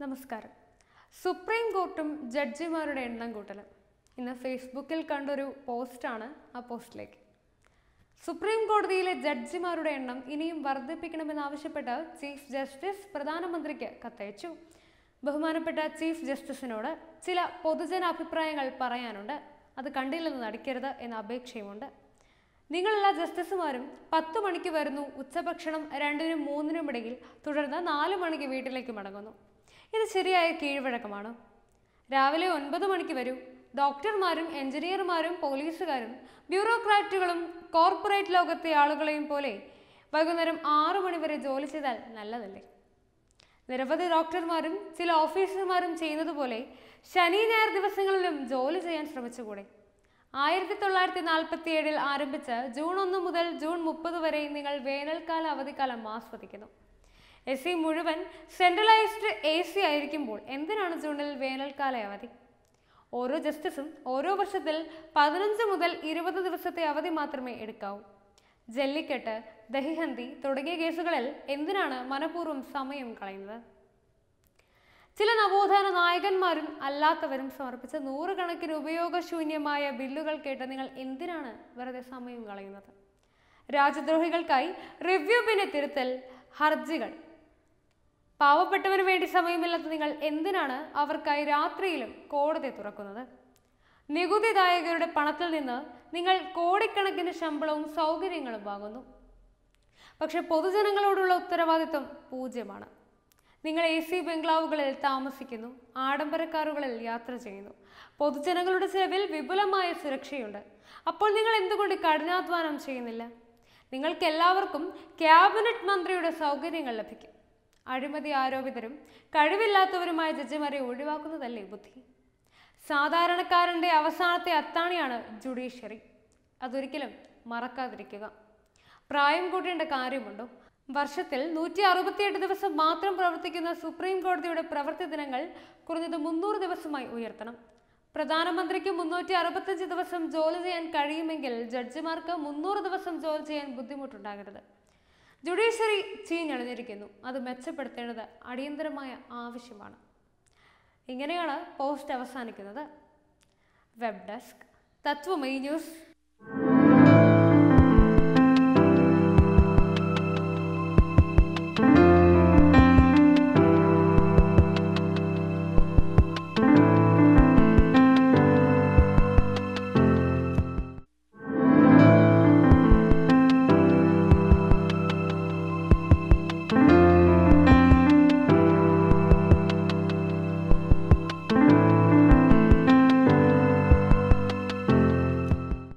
നമസ്കാരം സുപ്രീം കോർട്ടും ജഡ്ജിമാരുടെ എണ്ണം കൂട്ടൽ ഇന്ന് ഫേസ്ബുക്കിൽ കണ്ടൊരു പോസ്റ്റാണ് ആ പോസ്റ്റിലേക്ക് സുപ്രീം കോടതിയിലെ ജഡ്ജിമാരുടെ എണ്ണം ഇനിയും വർദ്ധിപ്പിക്കണമെന്നാവശ്യപ്പെട്ട് ചീഫ് ജസ്റ്റിസ് പ്രധാനമന്ത്രിക്ക് കത്തയച്ചു ബഹുമാനപ്പെട്ട ചീഫ് ജസ്റ്റിസിനോട് ചില പൊതുജന അഭിപ്രായങ്ങൾ പറയാനുണ്ട് അത് കണ്ടില്ലെന്ന് നടിക്കരുത് എന്ന അപേക്ഷയുമുണ്ട് നിങ്ങളെല്ലാ ജസ്റ്റിസുമാരും പത്ത് മണിക്ക് വരുന്നു ഉച്ചഭക്ഷണം രണ്ടിനും മൂന്നിനും ഇടയിൽ തുടർന്ന് നാല് മണിക്ക് വീട്ടിലേക്ക് മടങ്ങുന്നു ഇത് ശരിയായ കീഴ്വഴക്കമാണ് രാവിലെ ഒൻപത് മണിക്ക് വരൂ ഡോക്ടർമാരും എഞ്ചിനീയർമാരും പോലീസുകാരും ബ്യൂറോക്രാറ്റുകളും കോർപ്പറേറ്റ് ലോകത്തെ ആളുകളെയും പോലെ വൈകുന്നേരം ആറു മണി വരെ ജോലി ചെയ്താൽ നല്ലതല്ലേ നിരവധി ഡോക്ടർമാരും ചില ഓഫീസർമാരും ചെയ്യുന്നത് പോലെ ശനി ഞായർ ദിവസങ്ങളിലും ജോലി ചെയ്യാൻ ശ്രമിച്ചുകൂടെ ആയിരത്തി തൊള്ളായിരത്തി നാൽപ്പത്തി ഏഴിൽ ആരംഭിച്ച് ജൂൺ ഒന്ന് മുതൽ ജൂൺ മുപ്പത് വരെ നിങ്ങൾ വേനൽക്കാല അവധിക്കാലം ആസ്വദിക്കുന്നു എ സി മുഴുവൻ സെൻട്രലൈസ്ഡ് എ സി ആയിരിക്കുമ്പോൾ എന്തിനാണ് ജൂണിൽ വേനൽക്കാല അവധി ഓരോ ജസ്റ്റിസും ഓരോ വർഷത്തിൽ പതിനഞ്ച് മുതൽ ഇരുപത് ദിവസത്തെ അവധി മാത്രമേ എടുക്കാവൂ ജല്ലിക്കെട്ട് ദഹിഹന്തി തുടങ്ങിയ കേസുകളിൽ എന്തിനാണ് മനഃപൂർവ്വം സമയം കളയുന്നത് ചില നവോത്ഥാന നായകന്മാരും അല്ലാത്തവരും സമർപ്പിച്ച നൂറുകണക്കിന് ഉപയോഗശൂന്യമായ ബില്ലുകൾ കേട്ട് നിങ്ങൾ എന്തിനാണ് വെറുതെ സമയം കളയുന്നത് രാജ്യദ്രോഹികൾക്കായി റിവ്യൂ പിന്നെ തിരുത്തൽ ഹർജികൾ പാവപ്പെട്ടവന് വേണ്ടി സമയമില്ലാത്ത നിങ്ങൾ എന്തിനാണ് അവർക്കായി രാത്രിയിലും കോടതി തുറക്കുന്നത് നികുതിദായകരുടെ പണത്തിൽ നിന്ന് നിങ്ങൾ കോടിക്കണക്കിന് ശമ്പളവും സൗകര്യങ്ങളും വാങ്ങുന്നു പക്ഷെ പൊതുജനങ്ങളോടുള്ള ഉത്തരവാദിത്വം പൂജ്യമാണ് നിങ്ങൾ എ സി ബംഗ്ലാവുകളിൽ താമസിക്കുന്നു ആഡംബര കാറുകളിൽ യാത്ര ചെയ്യുന്നു പൊതുജനങ്ങളുടെ ചെലവിൽ വിപുലമായ സുരക്ഷയുണ്ട് അപ്പോൾ നിങ്ങൾ എന്തുകൊണ്ട് കഠിനാധ്വാനം ചെയ്യുന്നില്ല നിങ്ങൾക്ക് എല്ലാവർക്കും ക്യാബിനറ്റ് മന്ത്രിയുടെ സൗകര്യങ്ങൾ ലഭിക്കും അഴിമതി ആരോപിതരും കഴിവില്ലാത്തവരുമായ ജഡ്ജിമാരെ ഒഴിവാക്കുന്നതല്ലേ ബുദ്ധി സാധാരണക്കാരന്റെ അവസാനത്തെ അത്താണിയാണ് ജുഡീഷ്യറി അതൊരിക്കലും മറക്കാതിരിക്കുക പ്രായം കൂട്ടേണ്ട കാര്യമുണ്ടോ വർഷത്തിൽ നൂറ്റി അറുപത്തിയെട്ട് ദിവസം മാത്രം പ്രവർത്തിക്കുന്ന സുപ്രീം കോടതിയുടെ പ്രവൃത്തി ദിനങ്ങൾ കുറഞ്ഞത് മുന്നൂറ് ദിവസമായി ഉയർത്തണം പ്രധാനമന്ത്രിക്ക് മുന്നൂറ്റി അറുപത്തഞ്ച് ദിവസം ജോലി ചെയ്യാൻ കഴിയുമെങ്കിൽ ജഡ്ജിമാർക്ക് മുന്നൂറ് ദിവസം ജോലി ചെയ്യാൻ ബുദ്ധിമുട്ടുണ്ടാകരുത് ജുഡീഷ്യറി ചീഞ്ഞളിഞ്ഞിരിക്കുന്നു അത് മെച്ചപ്പെടുത്തേണ്ടത് അടിയന്തരമായ ആവശ്യമാണ് ഇങ്ങനെയാണ് പോസ്റ്റ് അവസാനിക്കുന്നത് വെബ് ഡെസ്ക് തത്വമൈ ന്യൂസ്